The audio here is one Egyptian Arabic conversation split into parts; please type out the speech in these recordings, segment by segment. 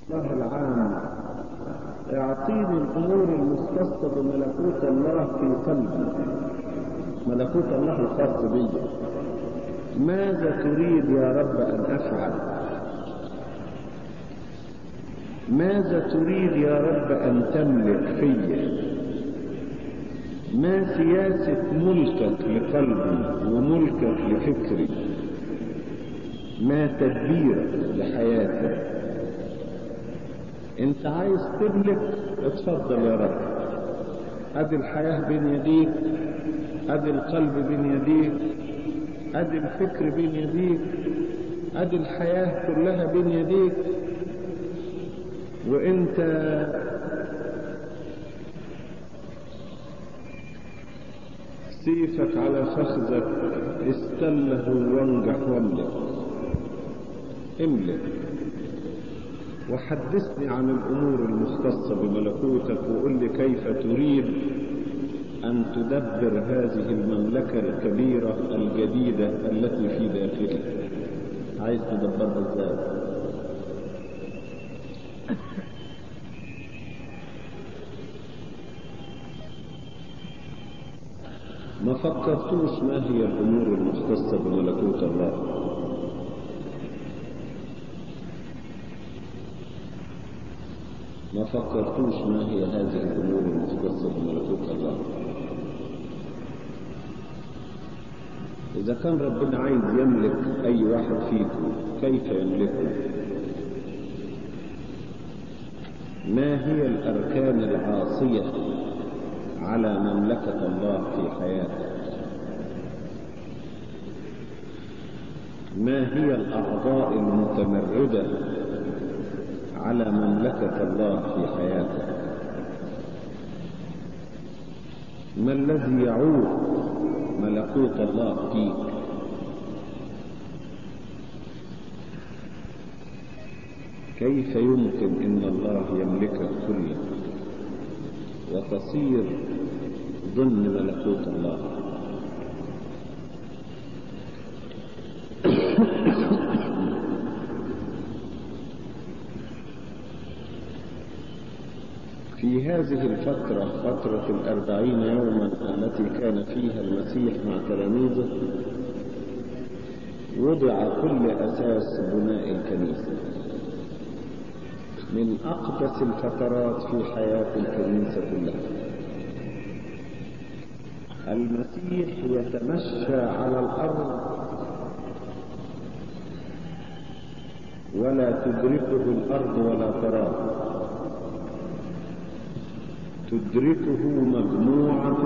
الله العام اعطيني الامور المختصة بملكوت الله في قلبي ملكوت الله الخاص بي ماذا تريد يا رب ان افعل ماذا تريد يا رب ان تملك في ما سياسة ملكك لقلبي وملكك لفكري ما تدبيرك لحياتي انت عايز تملك اتفضل يا رب ادي الحياة بين يديك ادي القلب بين يديك ادي الفكر بين يديك ادي الحياة كلها بين يديك وانت سيفك على فخذك استله وانجح واملك املك وحدثني عن الامور المختصة بملكوتك وقل لي كيف تريد ان تدبر هذه المملكة الكبيرة الجديدة التي في داخلك عايز تدبرها ازاي ما فكرتوش ما هي الامور المختصة بملكوت الله ما فكرتوش ما هي هذه الامور المختصة بملكوت الله اذا كان ربنا عايز يملك اي واحد فيكم كيف يملكه ما هي الاركان العاصية على مملكة الله في حياتك ما هي الأعضاء المتمردة على مملكة الله في حياتك ما الذي يعوق ملكوت الله فيك كيف يمكن ان الله يملكك كله وتصير ضمن ملكوت الله في هذه الفترة فترة الأربعين يوما التي كان فيها المسيح مع تلاميذه وضع كل أساس بناء الكنيسة من أقدس الفترات في حياة الكنيسة كلها المسيح يتمشى على الأرض ولا تدركه الأرض ولا تراه تدركه مجموعة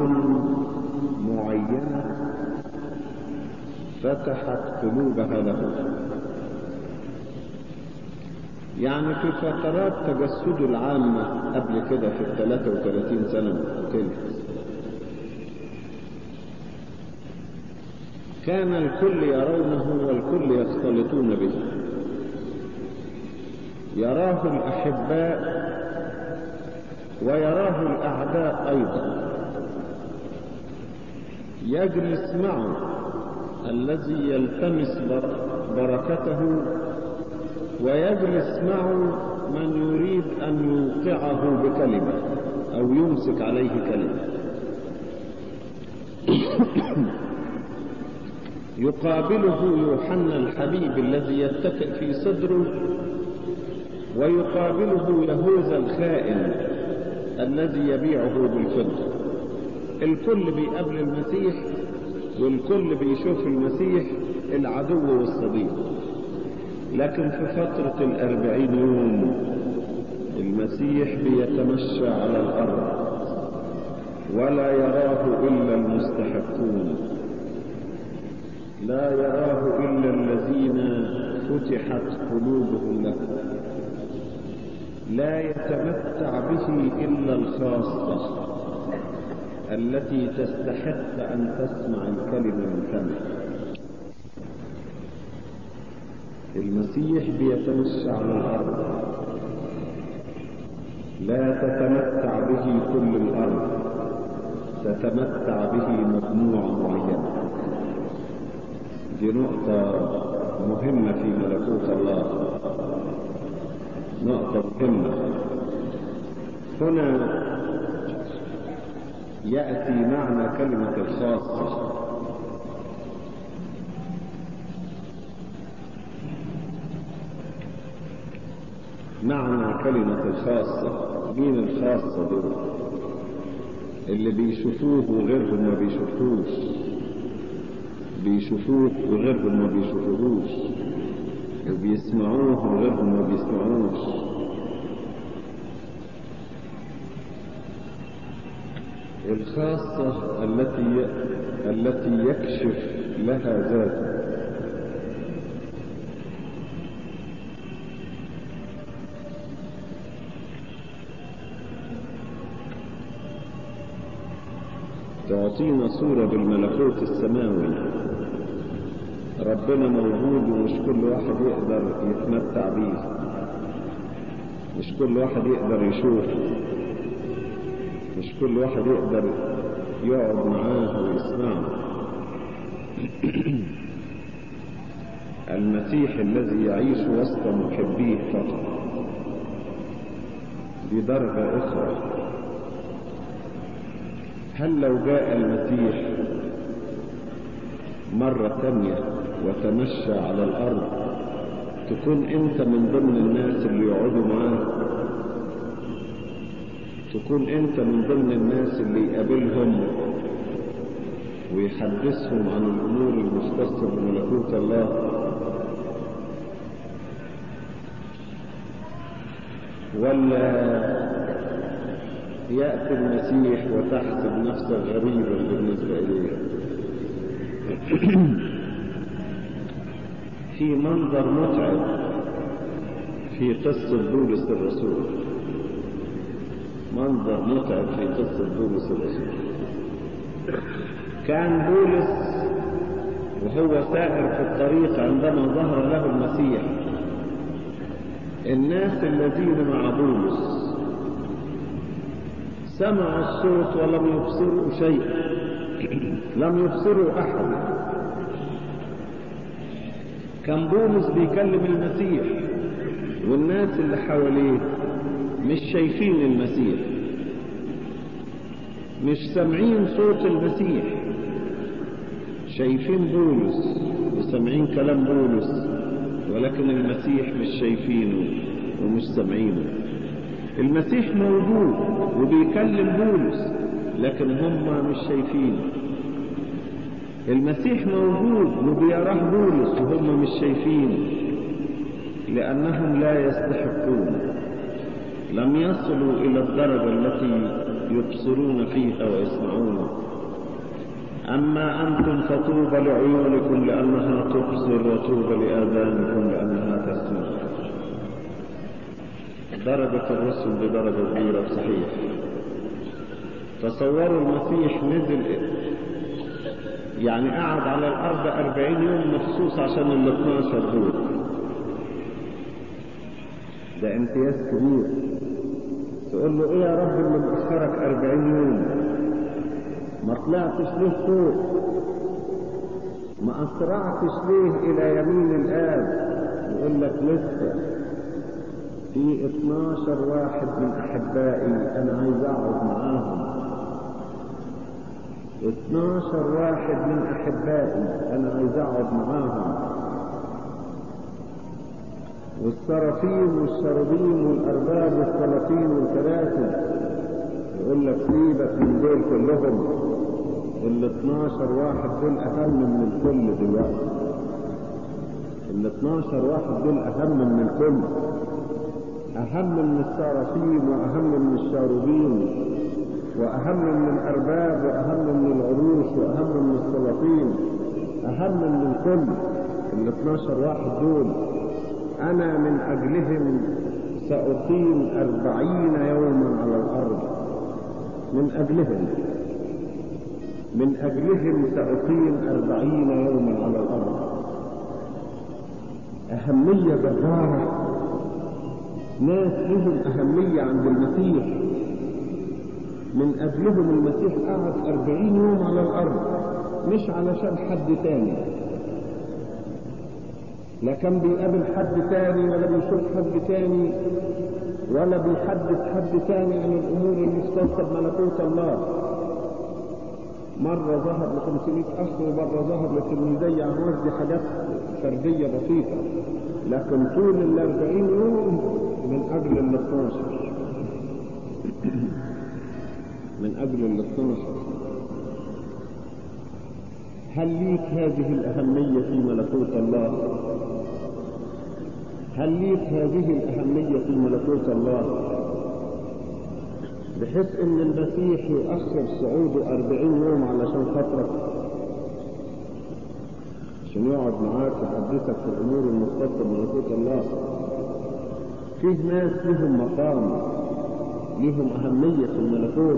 معينة فتحت قلوبها له يعني في فترات تجسده العامة قبل كده في ال 33 سنة تلت كان الكل يرونه والكل يختلطون به يراه الأحباء ويراه الأعداء أيضا يجلس معه الذي يلتمس بركته ويجلس معه من يريد أن يوقعه بكلمة أو يمسك عليه كلمة يقابله يوحنا الحبيب الذي يتكئ في صدره ويقابله يهوذا الخائن الذي يبيعه بالفضة الكل بيقابل المسيح والكل بيشوف المسيح العدو والصديق لكن في فترة الأربعين يوم المسيح بيتمشى على الأرض ولا يراه إلا المستحقون لا يراه إلا الذين فتحت قلوبهم له لا يتمتع به إلا الخاصة التي تستحق أن تسمع الكلمة من فمه المسيح بيتمشى على الأرض لا تتمتع به كل الأرض تتمتع به مجموعة معينة دي نقطة مهمة في ملكوت الله نقطة مهمة هنا يأتي معنى كلمة الخاصة معنى كلمة الخاصة مين الخاصة دول اللي بيشوفوه وغيرهم ما بيشوفوش بيشوفوه وغيرهم ما بيشوفوهوش وبيسمعوه وغيرهم ما بيسمعوش الخاصة التي التي يكشف لها ذاته تعطينا صورة بالملكوت السماوي ربنا موجود ومش كل واحد يقدر يتمتع بيه مش كل واحد يقدر يشوفه مش كل واحد يقدر يقعد معاه ويسمعه المسيح الذي يعيش وسط محبيه فقط دي درجة أخرى هل لو جاء المسيح مرة تانية وتمشى على الأرض تكون أنت من ضمن الناس اللي يقعدوا معاه تكون أنت من ضمن الناس اللي يقابلهم ويحدثهم عن الأمور المختصة بملكوت الله ولا يأتي المسيح وتحسب نفسك غريبا بالنسبة إليه في منظر متعب في قصة بولس الرسول منظر متعب في قصة بولس الرسول كان بولس وهو سائر في الطريق عندما ظهر له المسيح الناس الذين مع بولس سمعوا الصوت ولم يبصروا شيئا لم يبصروا احدا كان بولس بيكلم المسيح والناس اللي حواليه مش شايفين المسيح مش سامعين صوت المسيح شايفين بولس وسامعين كلام بولس ولكن المسيح مش شايفينه ومش سامعينه المسيح موجود وبيكلم بولس لكن هم مش شايفينه المسيح موجود وبيراه بولس وهم مش شايفينه لأنهم لا يستحقون لم يصلوا إلى الدرجة التي يبصرون فيها ويسمعون أما أنتم فطوبى لعيونكم لأنها تبصر وطوبى لآذانكم لأنها تسمع درجة الرسل بدرجة كبيرة صحيح تصوروا المسيح نزل يعني قعد على الأرض أربعين يوم مخصوص عشان ال 12 دول ده امتياز كبير تقول له ايه يا رب اللي مأخرك أربعين يوم ما طلعتش ليه فوق ما أسرعتش ليه إلى يمين الآب يقول لك لسه في 12 واحد من أحبائي أنا عايز أقعد معاهم 12 واحد من أحبائي أنا عايز أقعد معاهم والسرافين والشربين والأرباب والسلاطين والكراسي يقول لك سيبك من دول كلهم ال 12 واحد دول أهم من الكل دلوقتي ال 12 واحد دول أهم من الكل أهم من السرافين وأهم من الشاربين وأهم من الأرباب وأهم من العروش وأهم من السلاطين أهم من الكل ال 12 واحد دول أنا من أجلهم سأقيم أربعين يوما على الأرض من أجلهم من أجلهم سأقيم أربعين يوما على الأرض أهمية جبارة ناس لهم أهمية عند المسيح من أجلهم المسيح قعد أربعين يوم على الأرض مش علشان حد تاني لا كان بيقابل حد تاني ولا بيشوف حد تاني ولا بيحدث حد تاني عن الامور المختصه بملكوت الله مرة ظهر ل 500 أخ ومرة ظهر لتلميذي عمار دي حاجات فردية بسيطة لكن طول ال 40 يوم من أجل ال 12 من أجل ال 12 هل ليك هذه الأهمية في ملكوت الله؟ هل ليك هذه الأهمية في ملكوت الله؟ بحيث ان المسيح يؤخر صعوده أربعين يوم علشان خاطرك عشان يقعد معاك يحدثك في الامور المختصه بملكوت الله فيه ناس لهم مقام لهم اهميه في الملكوت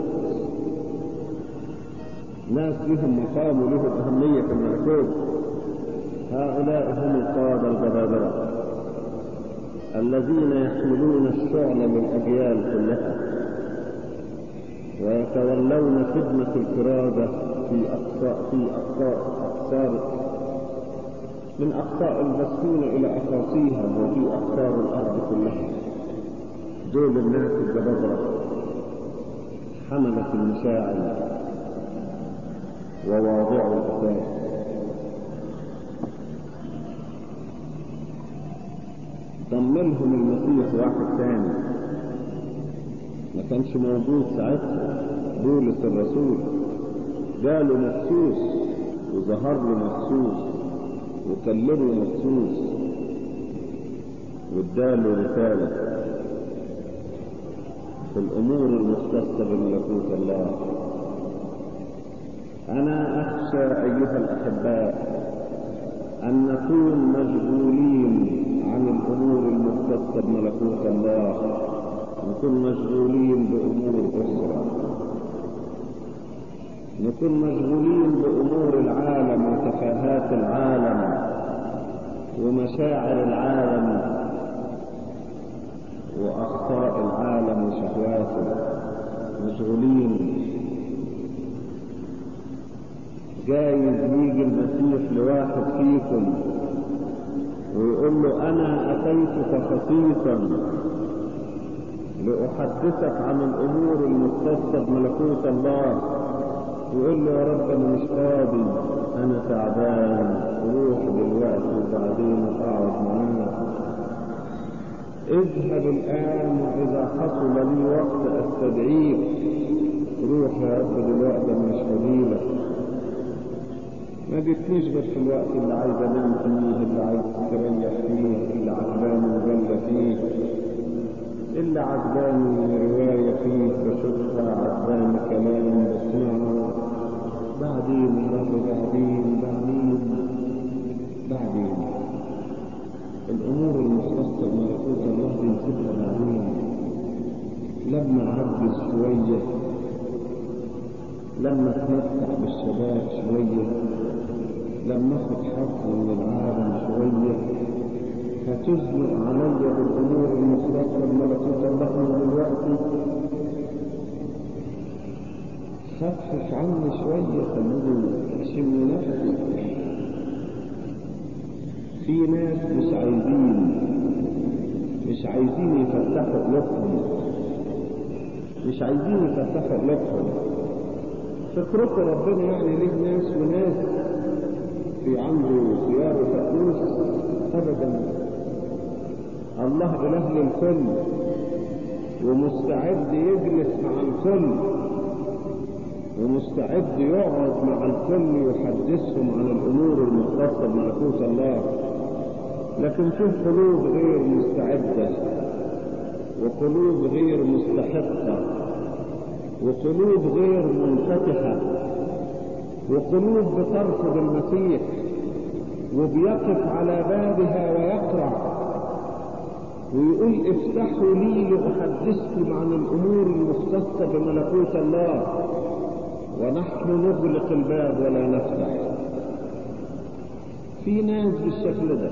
ناس لهم مقام ولهم اهميه في الملكوت هؤلاء هم القاده الجبابره الذين يحملون الشعل للاجيال كلها ويتولون خدمة الكرازة في أقصاء في أقصاء أقصار من أقصاء المسكونة إلى أقاصيها وفي أقطار الأرض كلها دول الناس الجبابرة حملة المشاعر وواضع الأساس ضمنهم المسيح واحد ثاني ما كانش موجود ساعتها بولس الرسول جاله مخصوص وظهر له مخصوص وكلمه مخصوص واداله رسالة في الأمور المختصة بملكوت الله أنا أخشى أيها الأحباء أن نكون مشغولين عن الأمور المختصة بملكوت الله نكون مشغولين بأمور أخرى نكون مشغولين بأمور العالم وتفاهات العالم ومشاعر العالم وأخطاء العالم وشهواته مشغولين جايز يجي المسيح لواحد فيكم ويقول له أنا أتيتك خصيصا لأحدثك عن الأمور المختصة بملكوت الله يقول له يا رب أنا مش فاضي أنا تعبان روح دلوقتي وبعدين أقعد معاك اذهب الآن وإذا حصل لي وقت أستدعيك روح يا رب دلوقتي أنا مش فضيلك ما جبتنيش غير في الوقت اللي عايز انام فيه اللي عايز تريح فيه اللي عجباني مجلة فيه اللي عجباني رواية فيه بشوفها عجباني كلام بسمعه بعدين يا رب بعدين بعدين بعدين الأمور المختصة بملكوت الله بنسيبها بعدين لما أعجز شوية لما أتمتع بالشباب شوية لما أخد حظ من العالم شوية هتزنق علي بالأمور المختصة بملكوت الله من دلوقتي خفف عني شوية خلوني أشم نفسي في ناس مش عايزين مش عايزين يفتحوا قلوبهم مش عايزين يفتحوا قلوبهم فكركم ربنا يعني ليه ناس وناس في عنده خيار وفقوس ابدا الله اله للكل ومستعد يجلس مع الكل ومستعد يقعد مع الكل يحدثهم عن الامور المختصه بملكوت الله لكن في قلوب غير مستعده وقلوب غير مستحقه وقلوب غير منفتحة وقلوب بترفض المسيح وبيقف على بابها ويقرع ويقول افتحوا لي لأحدثكم عن الأمور المختصة بملكوت الله ونحن نغلق الباب ولا نفتح في ناس بالشكل ده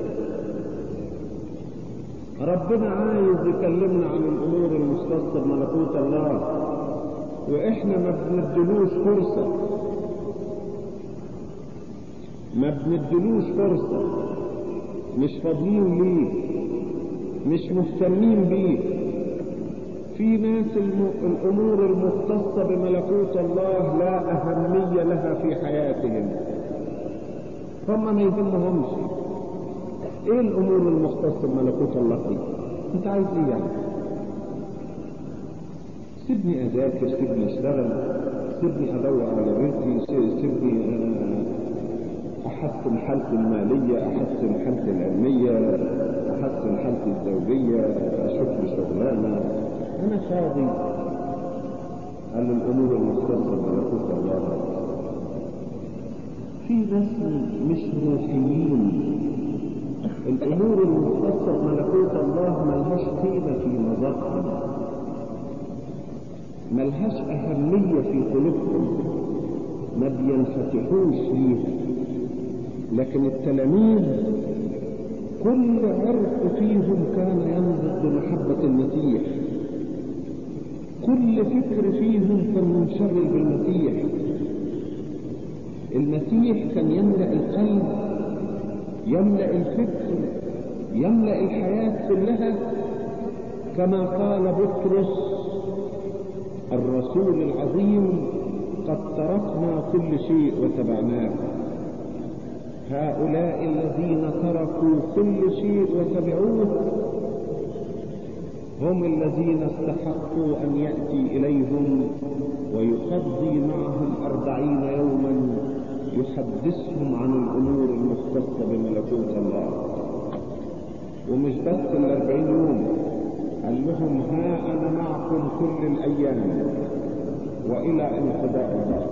ربنا عايز يكلمنا عن الأمور المختصة بملكوت الله واحنا ما بندلوش فرصة ما بندلوش فرصة مش فاضيين ليه مش مهتمين بيه في ناس الم... الأمور المختصة بملكوت الله لا أهمية لها في حياتهم هم ما يهمهمش ايه الامور المختصة بملكوت الله دي انت عايز ايه يعني سيبني اذاكر سيبني اشتغل سيبني ادور على رزقي سيبني احسن حالتي المالية احسن حالتي العلمية احسن حالتي الزوجية اشوف لي شغلانة انا فاضي على الامور المختصة بملكوت الله في ناس مش روحيين الامور المختصة بملكوت الله ملهاش قيمة في نظرهم ملهاش اهمية في قلوبهم ما بينفتحوش ليها لكن التلاميذ كل عرق فيهم كان ينبض بمحبة المسيح كل فكر فيهم كان منشغل بالمسيح المسيح كان يملأ القلب يملأ الفكر يملأ الحياة كلها كما قال بطرس الرسول العظيم قد تركنا كل شيء وتبعناه هؤلاء الذين تركوا كل شيء وتبعوه هم الذين استحقوا أن يأتي إليهم ويقضي معهم أربعين يوما يحدثهم عن الأمور المختصة بملكوت الله ومش بس الأربعين يوم قال لهم ها أنا معكم كل الأيام وإلى انقضاء الدهر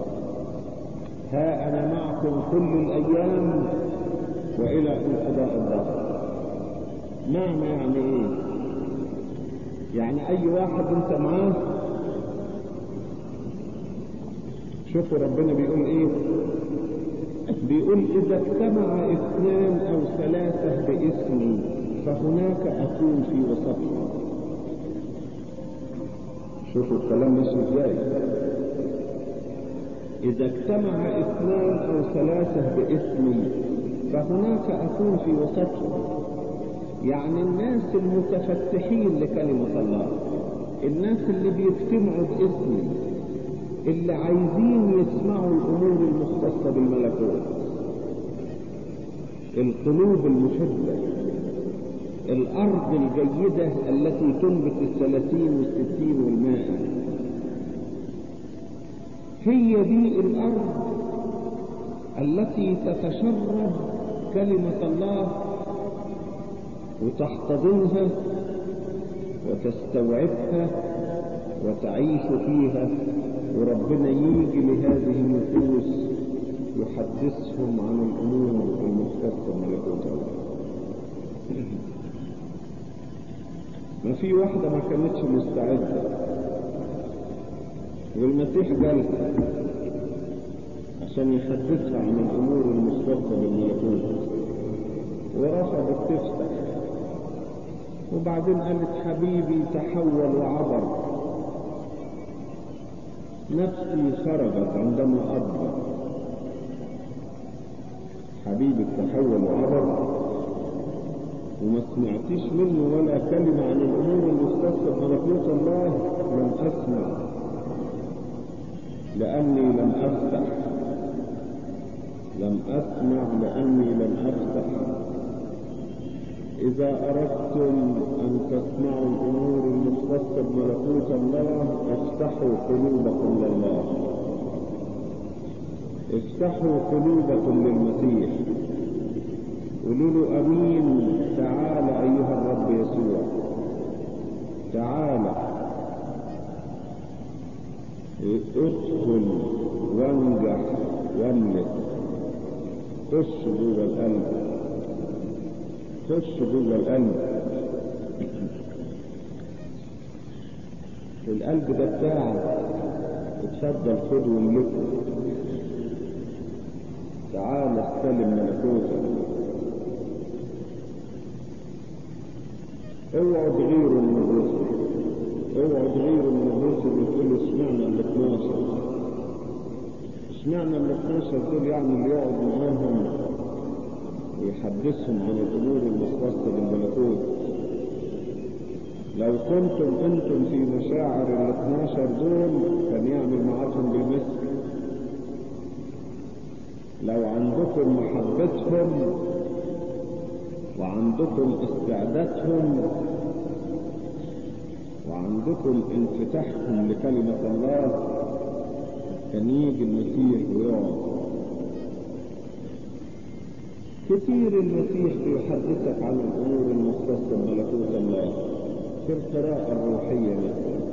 ها أنا معكم كل الأيام وإلى انقضاء الدهر معنى يعني إيه؟ يعني أي واحد أنت معاه شوفوا ربنا بيقول إيه؟ بيقول إذا اجتمع اثنان أو ثلاثة باسمي فهناك أكون في وسطهم شوفوا الكلام مش ازاي إذا اجتمع اثنان أو ثلاثة باسمي فهناك أكون في وسطهم يعني الناس المتفتحين لكلمة الله الناس اللي بيجتمعوا باسمي اللي عايزين يسمعوا الأمور المختصة بالملكوت القلوب المحبة الأرض الجيدة التي تنبت الثلاثين والستين والمائة هي دي الأرض التي تتشرب كلمة الله وتحتضنها وتستوعبها وتعيش فيها وربنا يجي لهذه النفوس يحدثهم عن الأمور المختصة بملكوت الله ما في واحدة ما كانتش مستعدة والمسيح جالها عشان يحدثها عن الأمور المختصة بالملكوت ورفضت تفتح وبعدين قالت حبيبي تحول وعبر نفسي خرجت عندما أدبر حبيبي تحول وعبر وما سمعتيش منه ولا كلمة عن الأمور المختصة بملكوت الله لم أسمع لأني لم أفتح لم أسمع لأني لم أفتح إذا أردتم أن تسمعوا الأمور المختصة بملكوت الله افتحوا قلوبكم لله افتحوا قلوبكم للمسيح قولوا له أمين تعال أيها الرب يسوع تعال ادخل وانجح واملك خش جوه القلب خش جوه القلب القلب ده بتاعك اتفضل خد واملكه تعال استلم ملكوتك اوعوا تغيروا من الرسل اوعوا تغيروا من الرسل وتقولوا اشمعنى ال 12 اشمعنى ال 12 دول يعني اللي يقعد معاهم ويحدثهم عن الأمور المختصة بالملكوت لو كنتم أنتم في مشاعر ال 12 دول كان يعمل معاكم بالمثل لو عندكم محبتهم وعندكم استعدادهم وعندكم انفتاحكم لكلمة الله كان يجي المسيح ويقعد كثير المسيح بيحدثك عن الامور المختصه بملكوت الله في القراءه الروحيه مثلا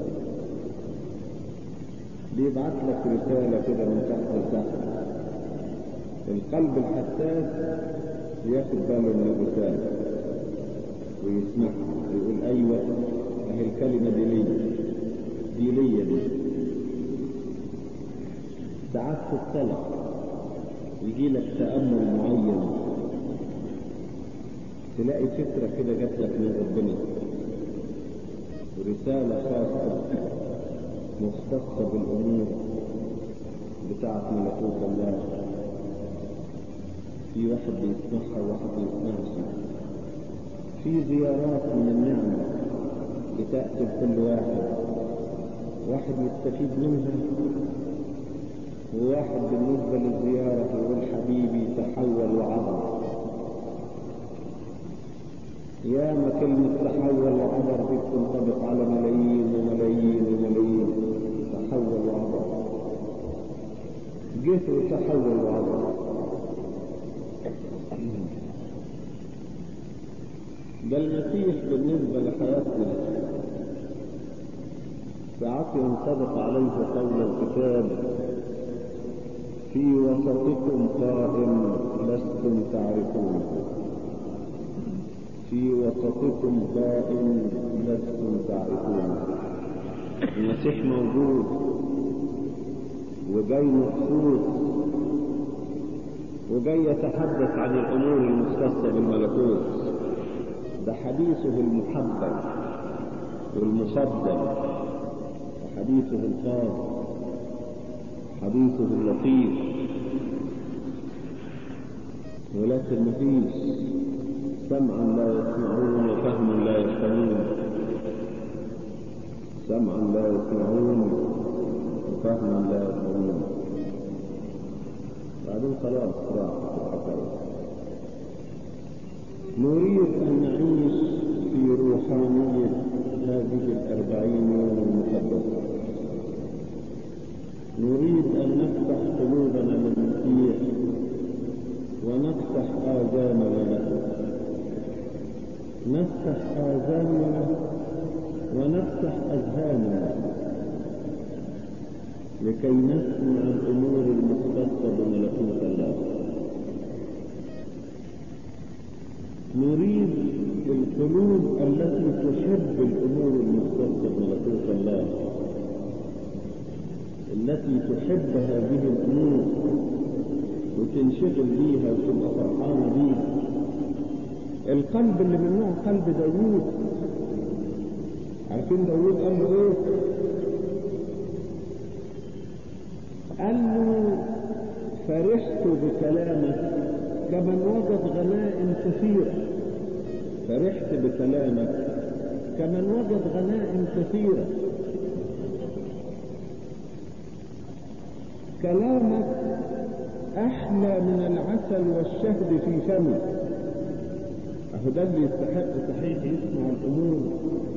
بيبعت لك رساله كده من تحت لتحت القلب الحساس ياخد باله من الرساله ويسمعها ويقول ايوه اهي الكلمه دي ليا دي ليا دي ساعات في الصلاه يجي لك تامل معين تلاقي فكرة كده جات لك من ربنا ورسالة خاصة مختصة بالأمور بتاعة ملكوت الله في واحد بيسمعها وواحد بيسمعش في زيارات من النعمة بتأتي لكل واحد واحد يستفيد منها وواحد بالنسبة للزيارة يقول حبيبي تحول وعظم يا ما كلمة تحول وعبر دي تنطبق على ملايين وملايين وملايين تحول وعبر جيت وتحول وعبر ده المسيح بالنسبة لحياتنا ساعات ينطبق عليه قول الكتاب في وسطكم قائم لستم تعرفونه في وسطكم قائم لستم تعرفون المسيح موجود وجاي مخصوص وجاي يتحدث عن الامور المختصه بالملكوت ده حديثه المحبب والمفضل وحديثه الخاص حديثه اللطيف ولكن مفيش سمعا لا يسمعون وفهما لا يفهمون سمعا لا يسمعون وفهما لا يفهمون بعدين خلاص راحت الحكاية نريد أن نعيش في روحانية هذه الأربعين يوم المقدسة نريد أن نفتح قلوبنا للمسيح ونفتح آذاننا له نفتح آذاننا ونفتح أذهاننا لكي نسمع الأمور المختصة بملكوت الله نريد القلوب التي تحب الأمور المختصة بملكوت الله التي تحب هذه الأمور وتنشغل بيها وتبقى فرحانة بيها القلب اللي من نوع قلب داوود عارفين داوود قال له ايه قال له فرحت بكلامك كمن وجد غنائم كثيرة فرحت بكلامك كمن وجد غنائم كثيرة كلامك أحلى من العسل والشهد في فمك أهو ده اللي يستحق صحيح يسمع الأمور